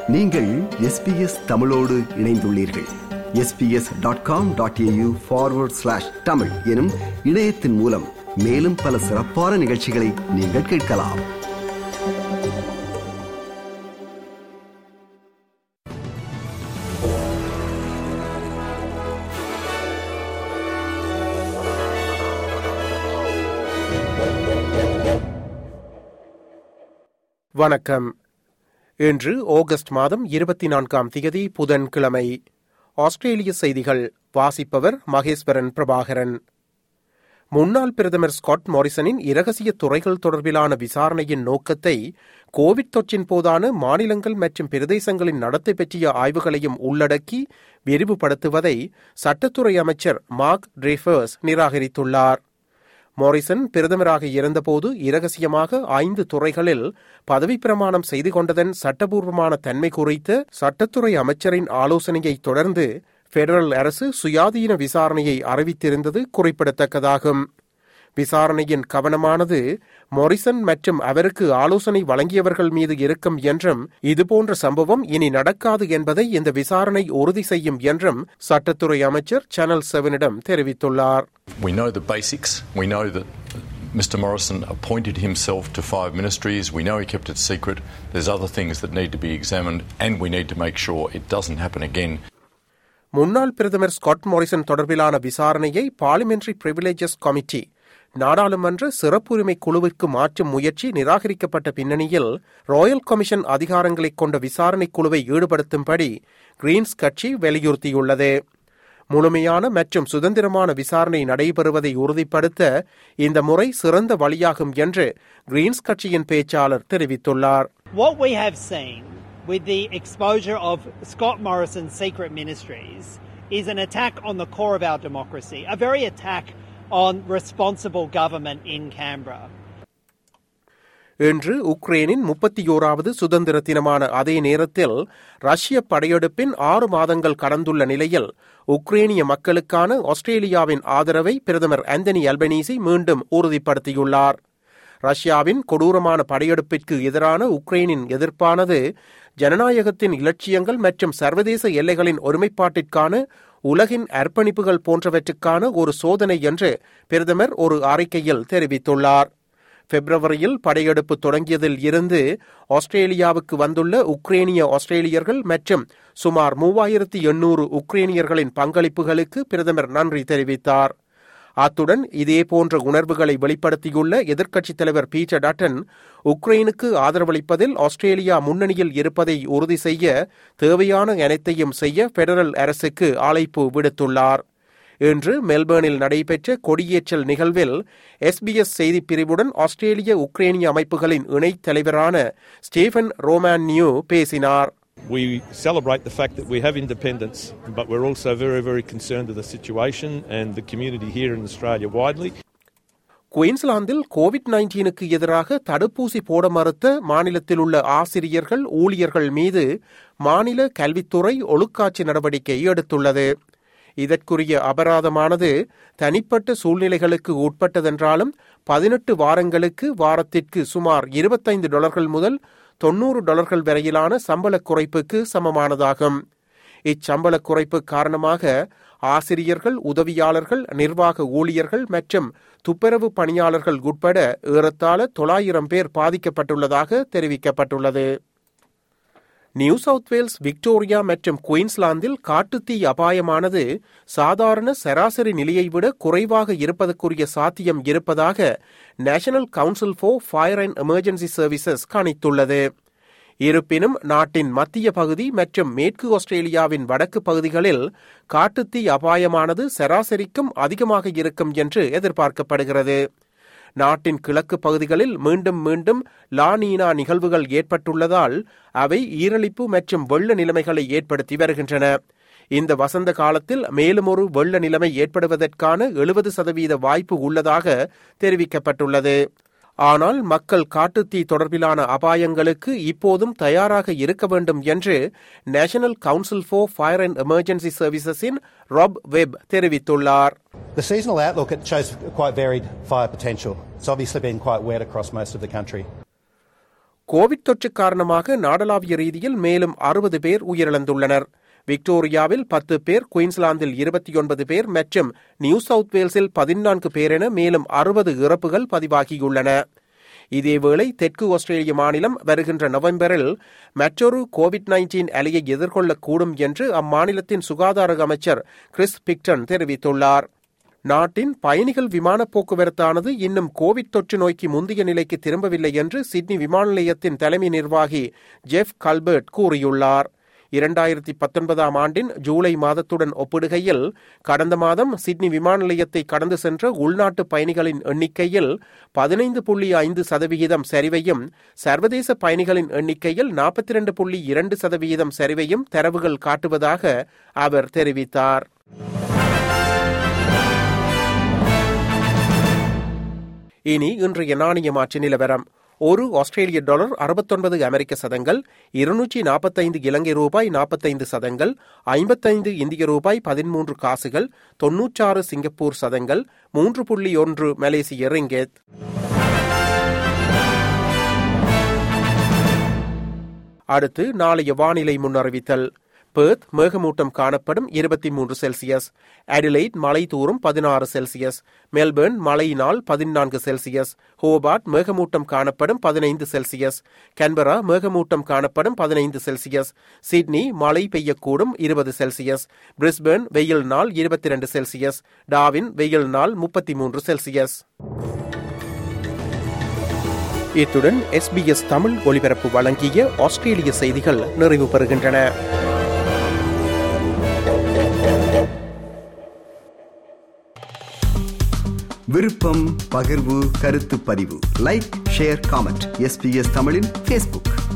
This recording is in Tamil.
நீங்கள் எஸ்பிஎஸ் தமிழோடு இணைந்துள்ளீர்கள் SBS dot com dot AU forward slash Tamil எனும் இணையத்தின் மூலம் மேலும் பல சிறப்பான நிகழ்ச்சிகளை நீங்கள் கேட்கலாம் வணக்கம் இன்று ஆகஸ்ட் மாதம் இருபத்தி நான்காம் திகதி புதன்கிழமை ஆஸ்திரேலிய செய்திகள் வாசிப்பவர் மகேஸ்வரன் பிரபாகரன் முன்னாள் பிரதமர் ஸ்காட் மாரிசனின் இரகசிய துறைகள் தொடர்பிலான விசாரணையின் நோக்கத்தை கோவிட் தொற்றின் போதான மாநிலங்கள் மற்றும் பிரதேசங்களின் நடத்தை பற்றிய ஆய்வுகளையும் உள்ளடக்கி விரிவுபடுத்துவதை சட்டத்துறை அமைச்சர் மார்க் ட்ரேஃபர்ஸ் நிராகரித்துள்ளார் மோரிசன் பிரதமராக இருந்தபோது இரகசியமாக ஐந்து துறைகளில் பதவி பிரமாணம் செய்து கொண்டதன் சட்டபூர்வமான தன்மை குறித்த சட்டத்துறை அமைச்சரின் ஆலோசனையை தொடர்ந்து பெடரல் அரசு சுயாதீன விசாரணையை அறிவித்திருந்தது குறிப்பிடத்தக்கதாகும் விசாரணையின் கவனமானது மொரிசன் மற்றும் அவருக்கு ஆலோசனை வழங்கியவர்கள் மீது இருக்கும் என்றும் இதுபோன்ற சம்பவம் இனி நடக்காது என்பதை இந்த விசாரணை உறுதி செய்யும் என்றும் சட்டத்துறை அமைச்சர் சேனல் செவனிடம் தெரிவித்துள்ளார் We know the basics. We know that Mr Morrison appointed himself to five ministries. We know he kept it secret. There's other things that need to be examined, and we need to make sure it doesn't happen again. முன்னாள் பிரதமர் ஸ்காட் மோரிசன் தொடர்பிலான விசாரணையை பார்லிமெண்டரி பிரிவிலேஜஸ் கமிட்டி நாடாளுமன்ற சிறப்புரிமை குழுவிற்கு மாற்றும் முயற்சி நிராகரிக்கப்பட்ட பின்னணியில் ராயல் கமிஷன் அதிகாரங்களை கொண்ட விசாரணை குழுவை ஈடுபடுத்தும்படி கிரீன்ஸ் கட்சி வலியுறுத்தியுள்ளது முழுமையான மற்றும் சுதந்திரமான விசாரணை நடைபெறுவதை உறுதிப்படுத்த இந்த முறை சிறந்த வழியாகும் என்று கிரீன்ஸ் கட்சியின் பேச்சாளர் தெரிவித்துள்ளார் What we have seen with the exposure of Scott Morrison's secret ministries is an attack on the core of our democracy, a very attack on responsible government in Canberra. இன்று உக்ரைனின் முப்பத்தி ஓராவது சுதந்திர தினமான அதே நேரத்தில் ரஷ்ய படையெடுப்பின் ஆறு மாதங்கள் கடந்துள்ள நிலையில் உக்ரேனிய மக்களுக்கான ஆஸ்திரேலியாவின் ஆதரவை பிரதமர் ஆந்தனி அல்பனீசி மீண்டும் உறுதிப்படுத்தியுள்ளார் ரஷ்யாவின் கொடூரமான படையெடுப்பிற்கு எதிரான உக்ரைனின் எதிர்ப்பானது ஜனநாயகத்தின் இலட்சியங்கள் மற்றும் சர்வதேச எல்லைகளின் ஒருமைப்பாட்டிற்கான உலகின் அர்ப்பணிப்புகள் போன்றவற்றுக்கான ஒரு சோதனை என்று பிரதமர் ஒரு அறிக்கையில் தெரிவித்துள்ளார் பிப்ரவரியில் படையெடுப்பு தொடங்கியதில் இருந்து ஆஸ்திரேலியாவுக்கு வந்துள்ள உக்ரேனிய ஆஸ்திரேலியர்கள் மற்றும் சுமார் மூவாயிரத்தி எண்ணூறு உக்ரேனியர்களின் பங்களிப்புகளுக்கு பிரதமர் நன்றி தெரிவித்தார் அத்துடன் இதேபோன்ற உணர்வுகளை வெளிப்படுத்தியுள்ள எதிர்க்கட்சித் தலைவர் பீட்டர் டட்டன் உக்ரைனுக்கு ஆதரவளிப்பதில் ஆஸ்திரேலியா முன்னணியில் இருப்பதை உறுதி செய்ய தேவையான அனைத்தையும் செய்ய பெடரல் அரசுக்கு அழைப்பு விடுத்துள்ளார் இன்று மெல்பேர்னில் நடைபெற்ற கொடியேற்றல் நிகழ்வில் எஸ்பிஎஸ் செய்திப் பிரிவுடன் ஆஸ்திரேலிய உக்ரேனிய அமைப்புகளின் இணைத் தலைவரான ஸ்டீஃபன் ரோமான் நியூ பேசினார் We celebrate the fact that we have independence, but we're also very, very concerned with the situation and the community here in Australia widely. குயின்ஸ்லாந்தில் கோவிட் நைன்டீனுக்கு எதிராக தடுப்பூசி போட மறுத்த மாநிலத்தில் உள்ள ஆசிரியர்கள் ஊழியர்கள் மீது மாநில கல்வித்துறை ஒழுக்காட்சி நடவடிக்கை எடுத்துள்ளது இதற்குரிய அபராதமானது தனிப்பட்ட சூழ்நிலைகளுக்கு உட்பட்டதென்றாலும் பதினெட்டு வாரங்களுக்கு வாரத்திற்கு சுமார் இருபத்தைந்து டாலர்கள் முதல் தொன்னூறு டாலர்கள் வரையிலான சம்பள குறைப்புக்கு சமமானதாகும் இச்சம்பள குறைப்பு காரணமாக ஆசிரியர்கள் உதவியாளர்கள் நிர்வாக ஊழியர்கள் மற்றும் துப்புரவு பணியாளர்கள் உட்பட ஏறத்தாழ தொள்ளாயிரம் பேர் பாதிக்கப்பட்டுள்ளதாக தெரிவிக்கப்பட்டுள்ளது நியூ சவுத் வேல்ஸ் விக்டோரியா மற்றும் குயின்ஸ்லாந்தில் காட்டுத்தீ அபாயமானது சாதாரண சராசரி நிலையை விட குறைவாக இருப்பதற்குரிய சாத்தியம் இருப்பதாக national council for fire and emergency services கணித்துள்ளது இருப்பினும் நாட்டின் மத்திய பகுதி மற்றும் மேற்கு ஆஸ்திரேலியாவின் வடக்கு பகுதிகளில் காட்டுத்தீ அபாயமானது சராசரிக்கும் அதிகமாக இருக்கும் என்று எதிர்பார்க்கப்படுகிறது நாட்டின் கிழக்கு பகுதிகளில் மீண்டும் மீண்டும் லானீனா நிகழ்வுகள் ஏற்பட்டுள்ளதால் அவை ஈரழிப்பு மற்றும் வெள்ள நிலைமைகளை ஏற்படுத்தி வருகின்றன இந்த வசந்த காலத்தில் மேலும் ஒரு வெள்ள நிலைமை ஏற்படுவதற்கான எழுபது சதவீத வாய்ப்பு உள்ளதாக தெரிவிக்கப்பட்டுள்ளது ஆனால் மக்கள் காட்டுத்தீ தொடர்பிலான அபாயங்களுக்கு இப்போதும் தயாராக இருக்க வேண்டும் என்று national council for fire and emergency சர்வீசஸின் ராப் வெப் தெரிவித்துள்ளார் The seasonal outlook it shows quite varied fire potential. It's obviously been quite wet across most of the country. Covid தொற்று காரணமாக நாடளாவிய ரீதியில் மேலும் அறுபது பேர் உயிரிழந்துள்ளனர் விக்டோரியாவில் பத்து பேர் குயின்ஸ்லாந்தில் இருபத்தி ஒன்பது பேர் மற்றும் நியூ சவுத் வேல்ஸில் பதினான்கு பேர் என மேலும் அறுபது இறப்புகள் பதிவாகியுள்ளன இதேவேளை தெற்கு ஆஸ்திரேலிய மாநிலம் வருகின்ற நவம்பரில் மற்றொரு கோவிட் நைன்டீன் அலையை எதிர்கொள்ளக்கூடும் என்று அம்மாநிலத்தின் சுகாதார அமைச்சர் கிறிஸ் பிக்டன் தெரிவித்துள்ளார் நாட்டின் பயணிகள் விமான போக்குவரத்தானது இன்னும் கோவிட் தொற்று நோய்க்கு முந்தைய நிலைக்கு திரும்பவில்லை என்று சிட்னி விமான நிலையத்தின் தலைமை நிர்வாகி ஜெஃப் கல்பர்ட் கூறியுள்ளார் இரண்டாயிரத்தி பத்தொன்பதாம் ஆண்டின் ஜூலை மாதத்துடன் ஒப்பிடுகையில் கடந்த மாதம் சிட்னி விமான நிலையத்தை கடந்து சென்ற உள்நாட்டு பயணிகளின் எண்ணிக்கையில் பதினைந்து புள்ளி ஐந்து சதவிகிதம் சரிவையும் சர்வதேச பயணிகளின் எண்ணிக்கையில் நாற்பத்தி இரண்டு புள்ளி இரண்டு சதவிகிதம் சரிவையும் தரவுகள் காட்டுவதாக அவர் தெரிவித்தார் இனி இன்றைய நாணய மாற்று நிலவரம் ஒரு ஆஸ்திரேலிய டாலர் அறுபத்தொன்பது அமெரிக்க சதங்கள் இருநூற்றி நாற்பத்தைந்து இலங்கை ரூபாய் நாற்பத்தைந்து சதங்கள் ஐம்பத்தைந்து இந்திய ரூபாய் பதிமூன்று காசுகள் தொன்னூற்றாறு சிங்கப்பூர் சதங்கள் மூன்று புள்ளி ஒன்று மலேசிய ரிங்கெத் அடுத்து நாளைய வானிலை முன்னறிவித்தல் பெர்த் மேகமூட்டம் காணப்படும் இருபத்தி மூன்று செல்சியஸ் அடிலைட் மலை தூரும் பதினாறு செல்சியஸ் மெல்பர்ன் மழையினால் பதினான்கு செல்சியஸ் ஹோபார்ட் மேகமூட்டம் காணப்படும் பதினைந்து செல்சியஸ் கன்பரா மேகமூட்டம் காணப்படும் பதினைந்து செல்சியஸ் சிட்னி மழை பெய்யக்கூடும் இருபது செல்சியஸ் பிரிஸ்பர்ன் வெயில் நாள் இருபத்தி ரெண்டு செல்சியஸ் டாவின் வெயில் நாள் முப்பத்தி மூன்று செல்சியஸ் இத்துடன் எஸ்பிஎஸ் தமிழ் ஒலிபரப்பு வழங்கிய ஆஸ்திரேலிய செய்திகள் நிறைவு பெறுகின்றன விருப்பம் பகிர்வு கருத்து பதிவு லைக் ஷேர் காமெண்ட் எஸ்பிஎஸ் தமிழின் ஃபேஸ்புக்